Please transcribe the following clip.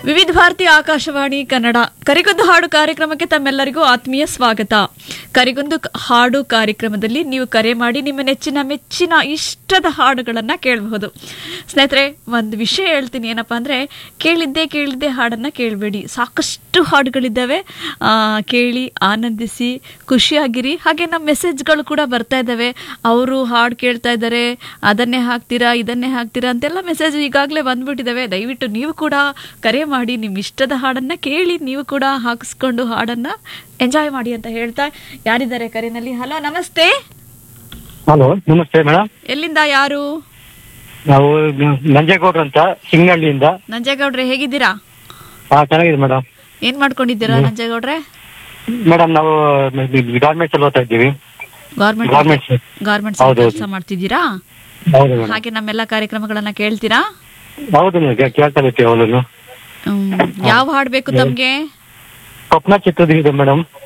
ವಿವಿಧ ಭಾರತಿ ಆಕಾಶವಾಣಿ ಕನ್ನಡ ಕರಿಗೊಂದು ಹಾಡು ಕಾರ್ಯಕ್ರಮಕ್ಕೆ ತಮ್ಮೆಲ್ಲರಿಗೂ ಆತ್ಮೀಯ ಸ್ವಾಗತ ಕರಿಗೊಂದು ಕ- ಹಾಡು ಕಾರ್ಯಕ್ರಮದಲ್ಲಿ ನೀವು ಕರೆ ಮಾಡಿ ನಿಮ್ಮ ನೆಚ್ಚಿನ ಮೆಚ್ಚಿನ ಇಷ್ಟದ ಹಾಡುಗಳನ್ನ ಕೇಳಬಹುದು ಸ್ನೇಹಿತರೆ ಒಂದು ವಿಷಯ ಹೇಳ್ತೀನಿ ಏನಪ್ಪಾ ಅಂದ್ರೆ ಕೇಳಿದ್ದೆ ಕೇಳಿದ್ದೆ ಹಾಡನ್ನ ಕೇಳಬೇಡಿ ಸಾಕಷ್ಟು ಹಾಡುಗಳಿದ್ದಾವೆ ಆ, ಕೇಳಿ ಆನಂದಿಸಿ ಖುಷಿಯಾಗಿರಿ ಹಾಗೆ ನಮ್ಮ ಮೆಸೇಜ್ಗಳು ಕೂಡ ಬರ್ತಾ ಇದ್ದಾವೆ ಅವರು ಹಾಡು ಕೇಳ್ತಾ ಇದ್ದಾರೆ ಅದನ್ನೇ ಹಾಕ್ತೀರಾ ಇದನ್ನೇ ಹಾಕ್ತೀರಾ ಅಂತೆಲ್ಲ ಮೆಸೇಜ್ ಈಗಾಗಲೇ ಬಂದ್ಬಿಟ್ಟಿದ್ದಾವೆ ದಯವಿಟ್ಟು ನೀವು ಕೂಡ ಕರೆ ಮಾಡಿ ನಿಮ್ಮ ಇಷ್ಟದ ಹಾಡನ್ನ ಕೇಳಿ ನೀವು ಕೂಡ ಹಾಕಿಸ್ಕೊಂಡು ಹಾಡನ್ನ ಎಂಜಾಯ್ ಮಾಡಿ ಅಂತ ಹೇಳ್ತಾ ಯಾರಿದ್ದಾರೆ ಕರೆನಲ್ಲಿ ಹಲೋ ನಮಸ್ತೆ ಹಲೋ ನಮಸ್ತೆ ಮೇಡಮ್ ಎಲ್ಲಿಂದ ಯಾರು ನಾವು ನಂಜೇಗೌಡ್ರು ಅಂತ ಸಿಂಗಳ್ಳಿಯಿಂದ ನಂಜೇಗೌಡ್ರೆ ಹೇಗಿದ್ದೀರಾ ಹಾ ಚೆನ್ನಾಗಿದೆ ಮೇಡಮ್ ಏನ್ ಮಾಡ್ಕೊಂಡಿದ್ದೀರಾ ನಂಜೇಗೌಡ್ರೆ ಮೇಡಮ್ ನಾವು ಗಾರ್ಮೆಂಟ್ಸ್ ಅಲ್ಲಿ ಓದ್ತಾ ಇದ್ದೀವಿ ಗೌರ್ಮೆಂಟ್ ಗಾರ್ಮೆಂಟ್ಸ್ ಗಾರ್ಮೆಂಟ್ಸ್ ಹೌದು, ಕೆಲಸ ಮಾಡ್ತಿದ್ದೀರಾ ಹೌದು ಮೇಡಮ್ ಹಾಗೆ ನಮ್ಮೆಲ್ಲ ಕಾರ್ಯಕ್ರಮಗಳನ್ನ ಕೇಳ್ತೀರಾ ಹೌದು ಮೇಡಮ್ ಕೇಳ್ತಾ ಇರ್ತೀವಿ ಅವಳನ್ನು ಹ್ಮ್. ಯಾವ ಹಾಡ್ ಬೇಕು ತಮ್ಗೆ ಸ್ವಪ್ನ ಚಿತ್ರದ ಇದೆ ಮೇಡಮ್